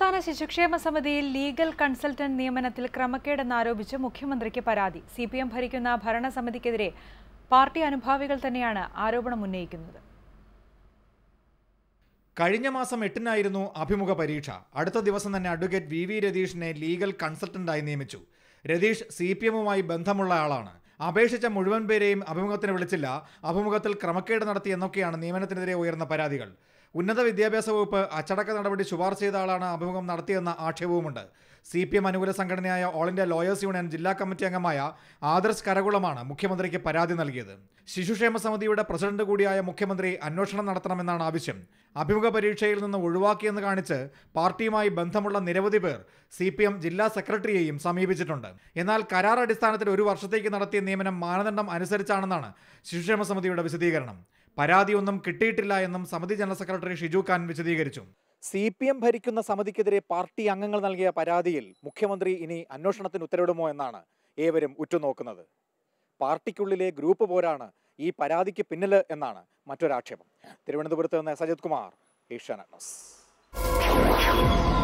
സംസ്ഥാന ശിശുക്ഷേമ സമിതിയിൽ ലീഗൽ കൺസൾട്ടന്റ് നിയമനത്തിൽ ക്രമക്കേടെന്നാരോപിച്ച് മുഖ്യമന്ത്രിക്ക് പരാതി സി പി എം ഭരിക്കുന്ന ഭരണസമിതിക്കെതിരെ പാർട്ടി അനുഭാവികൾ തന്നെയാണ് ആരോപണം ഉന്നയിക്കുന്നത് കഴിഞ്ഞ മാസം എട്ടിനായിരുന്നു അഭിമുഖ പരീക്ഷ അടുത്ത ദിവസം തന്നെ അഡ്വക്കേറ്റ് വി വി രതീഷിനെ ലീഗൽ കൺസൾട്ടന്റായി നിയമിച്ചു രതീഷ് സി പി എമ്മുമായി ബന്ധമുള്ള ആളാണ് അപേക്ഷിച്ച മുഴുവൻ പേരെയും അഭിമുഖത്തിന് വിളിച്ചില്ല അഭിമുഖത്തിൽ ക്രമക്കേട് നടത്തി എന്നൊക്കെയാണ് നിയമനത്തിനെതിരെ ഉയർന്ന പരാതികൾ ഉന്നത വിദ്യാഭ്യാസ വകുപ്പ് അച്ചടക്ക നടപടി ശുപാർശ ചെയ്ത ആളാണ് അഭിമുഖം നടത്തിയെന്ന ആക്ഷേപവുമുണ്ട് സി പി എം അനുകൂല സംഘടനയായ ഓൾ ഇന്ത്യ ലോയേഴ്സ് യൂണിയൻ ജില്ലാ കമ്മിറ്റി അംഗമായ ആദർശ് കരകുളമാണ് മുഖ്യമന്ത്രിക്ക് പരാതി നൽകിയത് ശിശുക്ഷേമ സമിതിയുടെ പ്രസിഡന്റ് കൂടിയായ മുഖ്യമന്ത്രി അന്വേഷണം നടത്തണമെന്നാണ് ആവശ്യം അഭിമുഖ പരീക്ഷയിൽ നിന്ന് ഒഴിവാക്കിയെന്ന് കാണിച്ച് പാർട്ടിയുമായി ബന്ധമുള്ള നിരവധി പേർ സി പി എം ജില്ലാ സെക്രട്ടറിയെയും സമീപിച്ചിട്ടുണ്ട് എന്നാൽ കരാർ അടിസ്ഥാനത്തിൽ ഒരു വർഷത്തേക്ക് നടത്തിയ നിയമനം മാനദണ്ഡം അനുസരിച്ചാണെന്നാണ് ശിശുക്ഷേമ സമിതിയുടെ വിശദീകരണം പരാതിയൊന്നും കിട്ടിയിട്ടില്ല എന്നും സമിതി ജനറൽ സെക്രട്ടറി ഷിജു ഖാൻ വിശദീകരിച്ചു സി പി എം ഭരിക്കുന്ന സമിതിക്കെതിരെ പാർട്ടി അംഗങ്ങൾ നൽകിയ പരാതിയിൽ മുഖ്യമന്ത്രി ഇനി അന്വേഷണത്തിന് ഉത്തരവിടുമോ എന്നാണ് ഏവരും ഉറ്റുനോക്കുന്നത് പാർട്ടിക്കുള്ളിലെ ഗ്രൂപ്പ് പോരാണ് ഈ പരാതിക്ക് പിന്നിൽ എന്നാണ് മറ്റൊരാക്ഷേപം തിരുവനന്തപുരത്ത് നിന്ന് S Ajith Kumar Asianet news